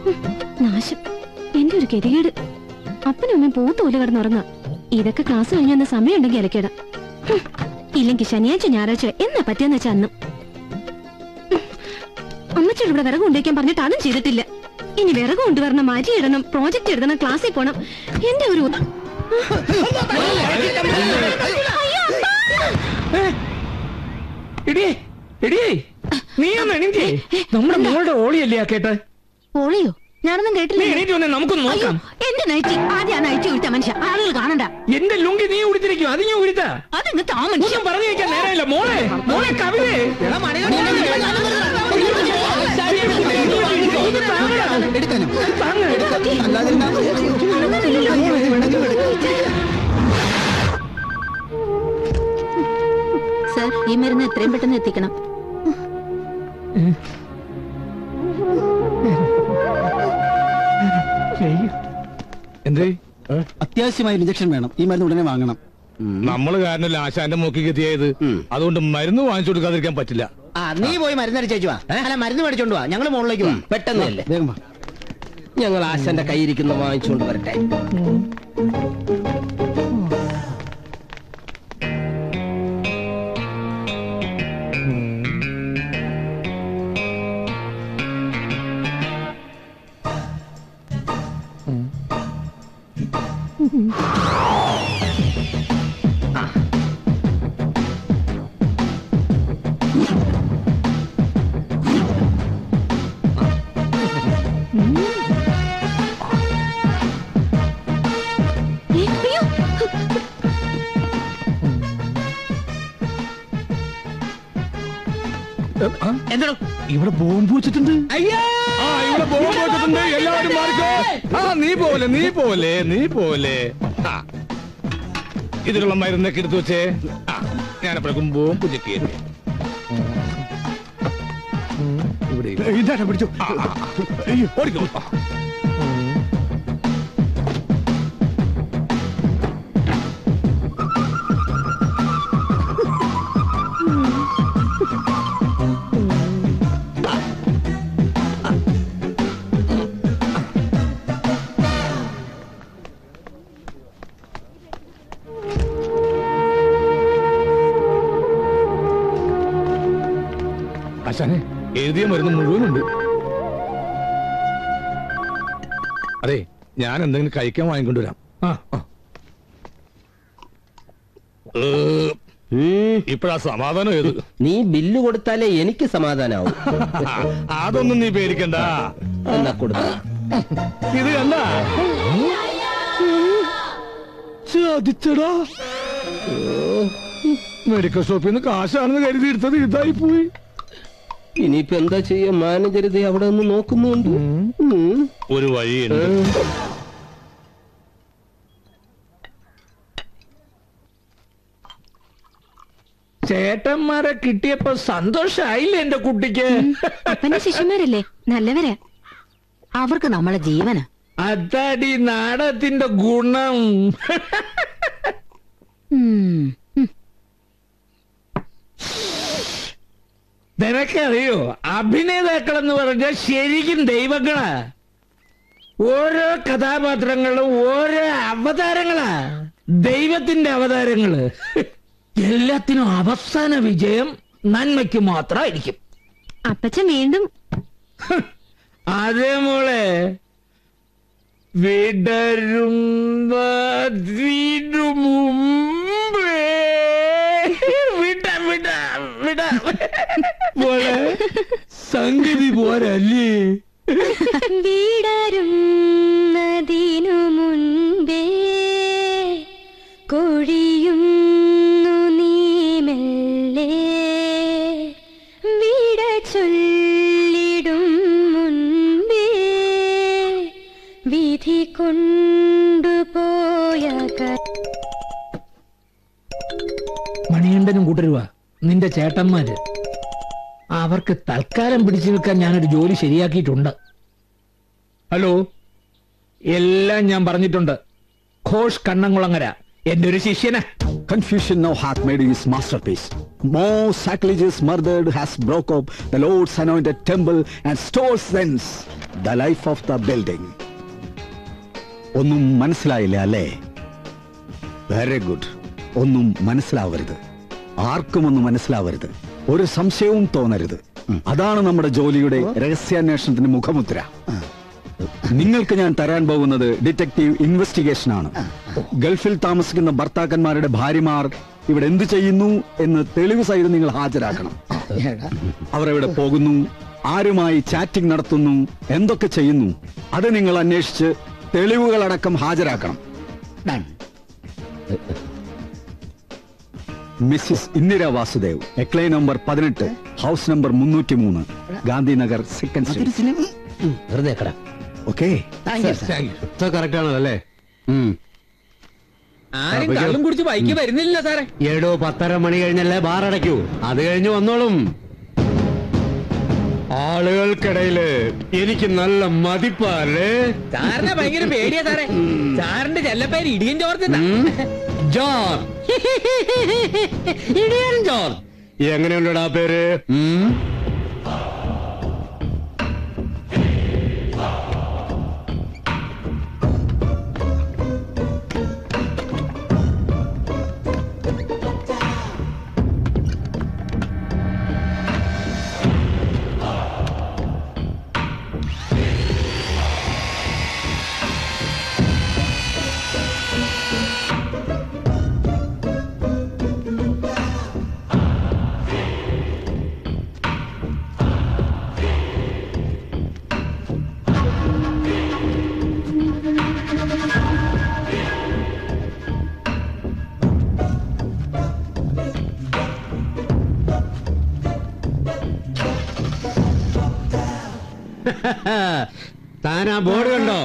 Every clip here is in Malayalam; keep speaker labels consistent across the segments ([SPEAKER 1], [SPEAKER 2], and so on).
[SPEAKER 1] നാശം എന്റെ ഒരു ഗതികേട് അപ്പനും അമ്മയും പൂത്തോല് കിടന്നുറങ്ങാം ഇതൊക്കെ ക്ലാസ് കഴിഞ്ഞെന്ന സമയം ഉണ്ടെങ്കിൽ ഇലക്കിടാം ഇല്ലെങ്കിൽ ശനിയാഴ്ച ഞായറാഴ്ച എന്നാ പറ്റിയെന്ന് വെച്ചാ അന്നും ഹും. അമ്മച്ചിയുടെ ഇവിടെ വിറക് കൊണ്ടുവയ്ക്കാൻ പറഞ്ഞിട്ട് അതും ചെയ്തിട്ടില്ല ഇനി വിറക് കൊണ്ടുവരണം മാറ്റി ഇടണം പ്രോജക്റ്റ് എഴുതണം ക്ലാസ്സിൽ പോണം എന്റെ ഒരു
[SPEAKER 2] എടി എടി നീ ഒന്ന് എണീറ്റേ നമ്മുടെ മോളുടെ ഓളിയല്ലേ ആ കേട്ട്
[SPEAKER 1] ഓളിയോ ഞാനൊന്നും
[SPEAKER 2] നീ
[SPEAKER 1] കേട്ടില്ല
[SPEAKER 2] എണീറ്റ് വന്നേ നമുക്കൊന്ന് നോക്കാം
[SPEAKER 1] എന്റെ നൈറ്റി ആദ്യം ആ നൈറ്റി ഉടുത്ത മനുഷ്യ ആളുകൾ കാണണ്ട
[SPEAKER 2] എന്റെ ലുങ്കി നീ ഉടുത്തിരിക്കും അത് നീ ഉടുത്ത
[SPEAKER 1] അതങ്ങ് താ മനുഷ്യ
[SPEAKER 2] ഒന്നും പറഞ്ഞു വെക്കാൻ നേരമില്ല മോളെ മോളെ കവിതേ
[SPEAKER 1] സർ ഈ മരുന്ന് എത്രയും പെട്ടെന്ന് എത്തിക്കണം
[SPEAKER 3] എന്തേ
[SPEAKER 4] അത്യാവശ്യമായ ഇഞ്ചക്ഷൻ വേണം ഈ മരുന്ന് ഉടനെ വാങ്ങണം
[SPEAKER 3] നമ്മള് കാരണല്ല ആശാന്റെ മൂക്കിക്ക് എത്തിയത് അതുകൊണ്ട് മരുന്ന് വാങ്ങിച്ചു കൊടുക്കാതിരിക്കാൻ പറ്റില്ല
[SPEAKER 5] ആ നീ പോയി മരുന്നടിച്ചേച്ചു വാ അല്ല മരുന്ന് മേടിച്ചോണ്ട് വാ ഞങ്ങള് മുകളിലേക്ക് വാ
[SPEAKER 6] പെട്ടെന്നല്ലേ
[SPEAKER 4] വേഗം വാ
[SPEAKER 6] ഞങ്ങൾ ആശാന്റെ കയ്യിരിക്കുന്ന വാങ്ങിച്ചുകൊണ്ട് വരട്ടെ
[SPEAKER 1] ഏ, അയ്യോ
[SPEAKER 5] എന്തോ
[SPEAKER 3] ഇവിടെ ബോംബ് വെച്ചിട്ടുണ്ട്
[SPEAKER 5] അയ്യോ
[SPEAKER 3] ആ ഇവിടെ ബോംബ് വെച്ചിട്ടുണ്ട് എല്ലാവരും മാറിക്കോ ആ നീ പോലെ നീ പോലെ നീ പോലെ ആ ഇതിലുള്ള മരുന്നൊക്കെ എടുത്തു വെച്ചേ ആ ഞാനപ്പോഴേക്കും ബോംബ് ചെക്ക് ചെയ്തേ ഇവിടെ
[SPEAKER 4] ഇതാ പിടിച്ചു
[SPEAKER 3] ആ, ആ, ആ. ഓടിക്കോ ആ. ആശാനെ എഴുതിയ മരുന്ന് മുഴുവനുണ്ട് അതെ ഞാൻ എന്തെങ്കിലും കഴിക്കാൻ വാങ്ങിക്കൊണ്ടുവരാം
[SPEAKER 2] ആ
[SPEAKER 3] ഏ,
[SPEAKER 6] ഉം,
[SPEAKER 3] ഇപ്പഴാ സമാധാനം ഏത്
[SPEAKER 6] നീ ബില്ല് കൊടുത്താലേ എനിക്ക് സമാധാനാവും
[SPEAKER 3] അതൊന്നും നീ പേടിക്കണ്ട
[SPEAKER 6] എന്നാ കൊടുത്ത
[SPEAKER 3] ഇത് കണ്ട ചതിച്ചടാ മെഡിക്കൽ ഷോപ്പിൽ നിന്ന് കാശാണെന്ന് കരുതി എടുത്തത് ഇതായി പോയി
[SPEAKER 6] ഇനിയിപ്പോ എന്താ ചെയ്യാ മാനേജർ ഇത് അവിടെ നിന്ന് നോക്കുന്നുണ്ട് ഉം.
[SPEAKER 3] ഒരു വഴിയുണ്ട്
[SPEAKER 2] ചേട്ടന്മാരെ കിട്ടിയപ്പോ സന്തോഷായില്ലേ എന്റെ കുട്ടിക്ക്
[SPEAKER 1] അപ്പന്റെ ശിഷ്യന്മാരല്ലേ നല്ലവരാ അവർക്ക് നമ്മളെ ജീവനാ
[SPEAKER 2] അതാടി നാടകത്തിന്റെ ഗുണം
[SPEAKER 1] ഉം. ഉം.
[SPEAKER 2] നിനക്കറിയോ അഭിനേതാക്കൾ എന്ന് പറഞ്ഞാൽ ശരിക്കും ദൈവങ്ങളാ ഓരോ കഥാപാത്രങ്ങളും ഓരോ അവതാരങ്ങളാ ദൈവത്തിന്റെ അവതാരങ്ങള് എല്ലാത്തിനും അവസാന വിജയം നന്മയ്ക്ക് മാത്രമായിരിക്കും
[SPEAKER 1] അപ്പച്ചൻ വീണ്ടും
[SPEAKER 2] അതേ മോളെ വിടരുന്നതിനു മുമ്പേ വിട വിട വിട മോളെ സംഗതി പോരല്ലേ
[SPEAKER 1] വീടരുന്നതിനു മുൻപേ കൊഴിയുന്നു നീ മെല്ലെ വീട ചൊല്ലിടും മുൻപേ വിധി കൊണ്ടുപോയ ക-
[SPEAKER 2] മണികണ്ഠനും കൂട്ടരുവാ നിന്റെ ചേട്ടന്മാര് അവർക്ക് തൽക്കാലം പിടിച്ചു നിൽക്കാൻ ഞാനൊരു ജോലി ശരിയാക്കിയിട്ടുണ്ട് ഹലോ എല്ലാം ഞാൻ പറഞ്ഞിട്ടുണ്ട് ഘോഷ് കണ്ണംകുളങ്ങര എന്റെ ഒരു ശിഷ്യനാ
[SPEAKER 7] Confucian now hath made his masterpiece. More sacrilegious murdered has broke up the Lord's anointed temple and stores thence the life of the building. ഒന്നും മനസ്സിലായില്ല അല്ലേ വെരി ഗുഡ് ഒന്നും മനസ്സിലാവരുത് ആർക്കും ഒന്നും മനസ്സിലാവരുത് ഒരു സംശയവും തോന്നരുത് അതാണ് നമ്മുടെ ജോലിയുടെ രഹസ്യാന്വേഷണത്തിന്റെ മുഖമുദ്ര നിങ്ങൾക്ക് ഞാൻ തരാൻ പോകുന്നത് ഡിറ്റക്റ്റീവ് ഇൻവെസ്റ്റിഗേഷൻ ആണ് ഗൾഫിൽ താമസിക്കുന്ന ഭർത്താക്കന്മാരുടെ ഭാര്യമാർ ഇവിടെ എന്ത് ചെയ്യുന്നു എന്ന് തെളിവ് സഹിതം നിങ്ങൾ ഹാജരാക്കണം അവർ എവിടെ പോകുന്നു ആരുമായി ചാറ്റിംഗ് നടത്തുന്നു എന്തൊക്കെ ചെയ്യുന്നു അത് നിങ്ങൾ അന്വേഷിച്ച് തെളിവുകളടക്കം ഹാജരാക്കണം
[SPEAKER 5] Done.
[SPEAKER 7] മിസ്സിസ് ഇന്ദിര വാസുദേവ് എക്ലൈ നമ്പർ പതിനെട്ട് ഹൗസ് നമ്പർ മുന്നൂറ്റി മൂന്ന് ഗാന്ധിനഗർ സെക്കൻഡ് സ്ട്രീറ്റ്
[SPEAKER 6] വെറുതെ കട
[SPEAKER 7] okay
[SPEAKER 5] Thank you, sir.
[SPEAKER 6] Correct ആണല്ലേ
[SPEAKER 2] ആരും കള്ളും കുടിച്ച് ബൈക്ക് വരുന്നില്ല സാറേ
[SPEAKER 6] ഏഴോ പത്തര മണി കഴിഞ്ഞല്ലേ ബാർ അടയ്ക്കൂ അത് കഴിഞ്ഞ് വന്നോളും ആളുകൾക്കിടയില് എനിക്ക് നല്ല മതിപ്പല്ലേ
[SPEAKER 2] സാറിനെ ഭയങ്കര പേടിയാ സാറേ സാറിന്റെ ചെല്ലപ്പേര് ഇടിയൻ ചോർത്തി
[SPEAKER 6] ജോൺ ഇടിയൻ ജോൺ എങ്ങനെയുണ്ടടാ പേര് ഉം? താൻ ആ ബോർഡ് കണ്ടോ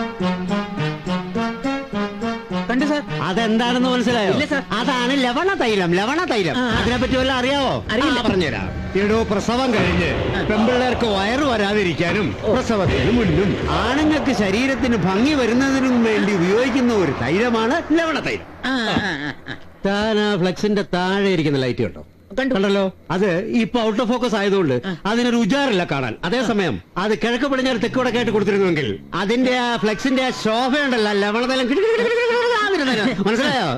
[SPEAKER 2] കണ്ടു സാർ
[SPEAKER 6] അതെന്താണെന്ന് മനസ്സിലായോ
[SPEAKER 2] ഇല്ല, സർ.
[SPEAKER 6] അതാണ് ലവണ തൈലം ലവണ തൈലം
[SPEAKER 2] ആ, ആ.
[SPEAKER 6] അതിനെ പറ്റി വല്ല അറിയാവോ
[SPEAKER 2] അറിയില്ല.
[SPEAKER 6] ആ, പറഞ്ഞുതരാം എടോ പ്രസവം കഴിഞ്ഞ് പെമ്പിള്ളേർക്ക് വയറ് വരാതിരിക്കാനും പ്രസവത്തിന് മുന്നും ആണുങ്ങൾക്ക് ശരീരത്തിന് ഭംഗി വരുന്നതിനും വേണ്ടി ഉപയോഗിക്കുന്ന ഒരു തൈലമാണ് ലവണ തൈലം താൻ ആ ഫ്ലെക്സിന്റെ താഴെ ഇരിക്കുന്ന ലൈറ്റ് കണ്ടോ
[SPEAKER 2] കണ്ടു.
[SPEAKER 6] കണ്ടല്ലോ അത് ഇപ്പൊ ഔട്ട് ഓഫ് ഫോക്കസ് ആയതുകൊണ്ട് അതിനൊരു ഉജാറില്ല കാണാൻ അതേസമയം അത് കിഴക്ക് പടിഞ്ഞാറ് തെക്ക് വടക്കായിട്ട് കൊടുത്തിരുന്നുവെങ്കിൽ അതിന്റെ ആ ഫ്ലെക്സിന്റെ ആ ശോഭ ഉണ്ടല്ലോ ലവണതലം മനസ്സിലായോ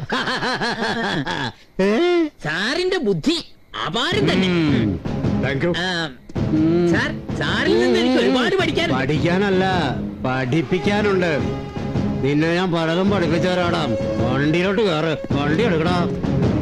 [SPEAKER 6] ഏ?
[SPEAKER 2] സാറിന്റെ ബുദ്ധി അപാരം തന്നെ
[SPEAKER 6] ഉം. Thank you.
[SPEAKER 2] ആ, സാർ സാറിൽ നിന്ന് എനിക്ക് ഒരുപാട് പഠിക്കാൻ
[SPEAKER 6] പഠിക്കാനല്ല പഠിപ്പിക്കാനുണ്ട് നിന്നെ ഞാൻ പലതും പഠിപ്പിച്ചു തരാടാം വണ്ടിയിലോട്ട് കയറ് വണ്ടി എടുക്കടാ